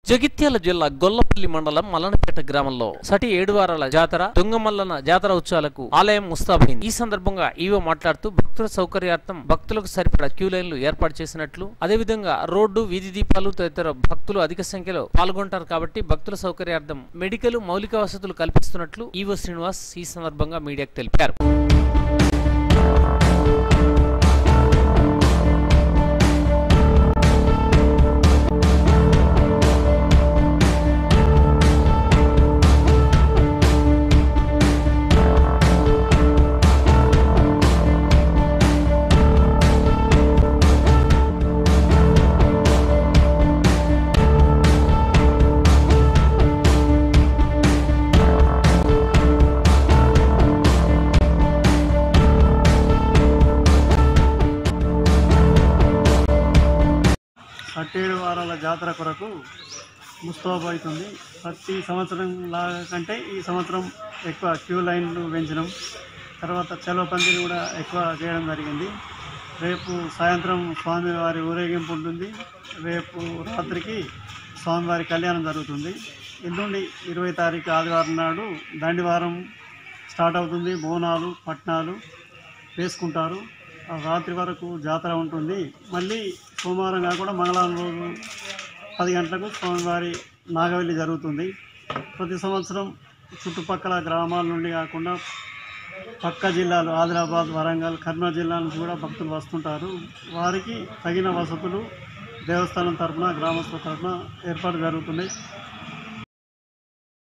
జగిత్యాల జిల్లా గొల్లపల్లి మండలం మల్లనపేట గ్రామంలో సటి ఏడు వారాల జాతర దొంగమల్లన జాతర ఉత్సవాలకు ఆలయం ముస్తాబైంది ఈ సందర్భంగా ఈవో మాట్లాడుతూ భక్తుల సౌకర్యార్థం భక్తులకు సరిపడా క్యూ లైన్లు ఏర్పాటు చేసినట్లు అదేవిధంగా రోడ్డు వీధి దీపాలు తదితర భక్తులు అధిక సంఖ్యలో పాల్గొంటారు కాబట్టి భక్తుల సౌకర్యార్థం మెడికల్ మౌలిక వసతులు కల్పిస్తున్నట్లు ఈవో శ్రీనివాస్ ఈ సందర్భంగా మీడియాకు తెలిపారు పట్టేడు వారాల జాతర కొరకు ముస్తాబ్ అవుతుంది ప్రతి సంవత్సరం లాగా కంటే ఈ సంవత్సరం ఎక్కువ క్యూ లైన్లు పెంచడం తర్వాత చలో పందిలు కూడా ఎక్కువ చేయడం జరిగింది రేపు సాయంత్రం స్వామివారి ఊరేగింపు ఉంటుంది రేపు రాత్రికి స్వామివారి కళ్యాణం జరుగుతుంది ఎల్లుండి ఇరవై తారీఖు ఆదివారం నాడు దండివారం స్టార్ట్ అవుతుంది బోనాలు పట్నాలు వేసుకుంటారు ఆ రాత్రి వరకు జాతర ఉంటుంది మళ్ళీ సోమవారం కాకుండా మంగళవారం రోజు పది గంటలకు స్వామివారి నాగవెల్లి జరుగుతుంది ప్రతి సంవత్సరం చుట్టుపక్కల గ్రామాల నుండి కాకుండా పక్క జిల్లాలు ఆదిలాబాద్ వరంగల్ కర్నూలు జిల్లా నుంచి కూడా భక్తులు వస్తుంటారు వారికి తగిన వసతులు దేవస్థానం తరఫున గ్రామస్తుల తరఫున ఏర్పాటు జరుగుతున్నాయి